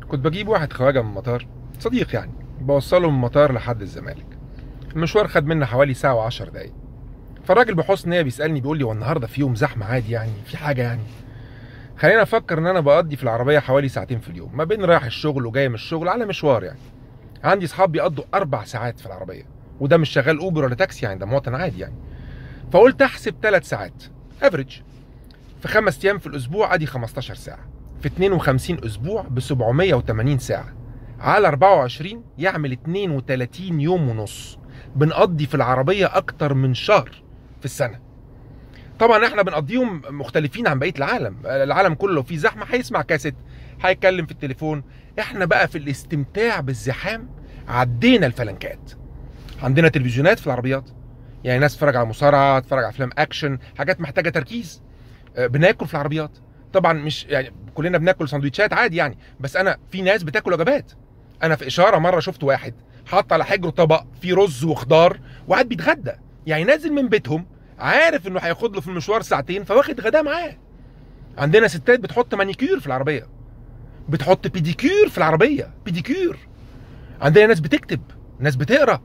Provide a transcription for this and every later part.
كنت بجيب واحد خواجه من المطار صديق يعني بوصله من المطار لحد الزمالك المشوار خد منا حوالي ساعة وعشر دقايق فالراجل بحسن نية بيسألني بيقول لي هو النهارده في يوم زحمة عادي يعني في حاجة يعني خلينا افكر ان انا بقضي في العربية حوالي ساعتين في اليوم ما بين رايح الشغل وجاي من الشغل على مشوار يعني عندي اصحاب بيقضوا اربع ساعات في العربية وده مش شغال اوبر ولا تاكسي يعني ده مواطن عادي يعني فقلت احسب ثلاث ساعات افريج في خمس ايام في الاسبوع ادي 15 ساعة في 52 اسبوع ب 780 ساعة على 24 يعمل 32 يوم ونص بنقضي في العربية أكتر من شهر في السنة طبعا احنا بنقضيهم مختلفين عن بقية العالم العالم كله لو في زحمة هيسمع كاسيت هيتكلم في التليفون احنا بقى في الاستمتاع بالزحام عدينا الفلنكات عندنا تلفزيونات في العربيات يعني ناس تتفرج على مصارعة تتفرج على افلام اكشن حاجات محتاجة تركيز آه، بناكل في العربيات طبعا مش يعني كلنا بناكل سندوتشات عادي يعني بس انا في ناس بتاكل وجبات انا في اشاره مره شفت واحد حط على حجره طبق فيه رز وخضار وقاعد بيتغدى يعني نازل من بيتهم عارف انه هياخد له في المشوار ساعتين فواخد غداه معاه عندنا ستات بتحط مانيكير في العربيه بتحط بيديكير في العربيه بيديكير عندنا ناس بتكتب ناس بتقرا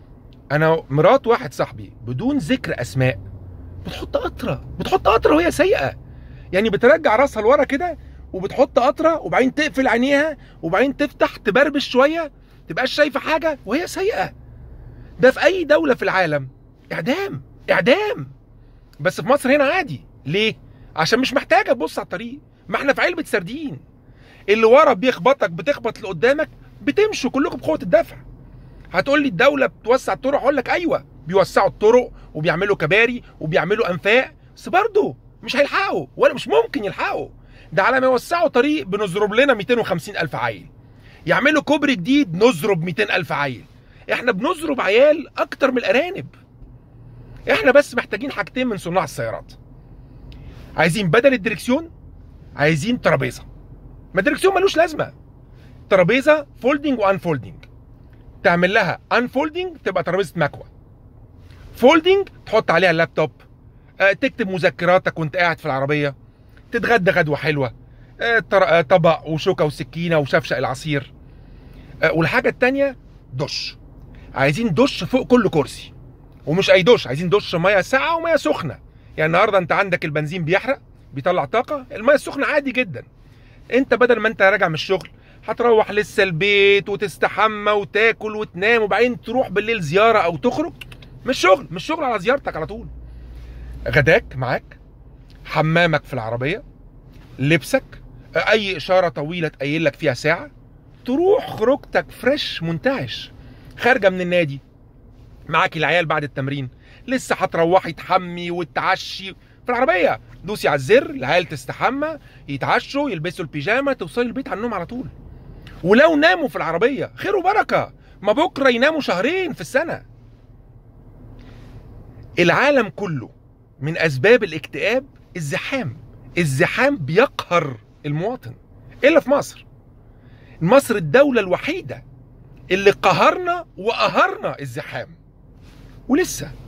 انا مرات واحد صاحبي بدون ذكر اسماء بتحط قطره بتحط قطره وهي سايقه يعني بترجع راسها لورا كده وبتحط قطره وبعدين تقفل عينيها وبعدين تفتح تبربش شويه تبقاش شايفه حاجه وهي سايقه ده في اي دوله في العالم اعدام اعدام بس في مصر هنا عادي ليه عشان مش محتاجه تبص على الطريق ما احنا في علبه سردين اللي ورا بيخبطك بتخبط اللي قدامك بتمشوا كلكم بقوه الدفع هتقول لي الدوله بتوسع الطرق اقول لك ايوه بيوسعوا الطرق وبيعملوا كباري وبيعملوا انفاق بس برضه مش هيلحقوا ولا مش ممكن يلحقوا ده على ما يوسعوا طريق بنضرب لنا 250 الف عيل يعملوا كوبري جديد نضرب 200 الف عيل احنا بنضرب عيال اكتر من الارانب احنا بس محتاجين حاجتين من صناع السيارات عايزين بدل الدركسيون عايزين ترابيزه ما الدركسيون ملوش لازمه ترابيزه فولدنج وان فولدنج تعمل لها ان فولدنج تبقى ترابيزه مكوى فولدنج تحط عليها اللابتوب آه، تكتب مذكراتك وانت قاعد في العربيه تتغدى غدوه حلوه آه، طر- آه، طبق وشوكه وسكينه وشفشق العصير آه، والحاجه التانيه دش عايزين دش فوق كل كرسي ومش اي دش عايزين دش ميه ساقعه وميه سخنه يعني النهارده انت عندك البنزين بيحرق بيطلع طاقه الميه السخنه عادي جدا انت بدل ما انت راجع من الشغل هتروح لسه البيت وتستحمى وتاكل وتنام وبعدين تروح بالليل زياره او تخرج مش شغل مش شغل على زيارتك على طول غداك معاك حمامك في العربيه لبسك اي اشاره طويله تقيل لك فيها ساعه تروح خروجتك فريش منتعش خارجه من النادي معاكي العيال بعد التمرين لسه هتروحي تحمي وتعشي في العربيه دوسي على الزر العيال تستحمى يتعشوا يلبسوا البيجامه توصلي البيت على النوم على طول ولو ناموا في العربيه خير وبركه ما بكره يناموا شهرين في السنه العالم كله من اسباب الاكتئاب الزحام الزحام بيقهر المواطن الا في مصر مصر الدولة الوحيدة اللي قهرنا وقهرنا الزحام ولسه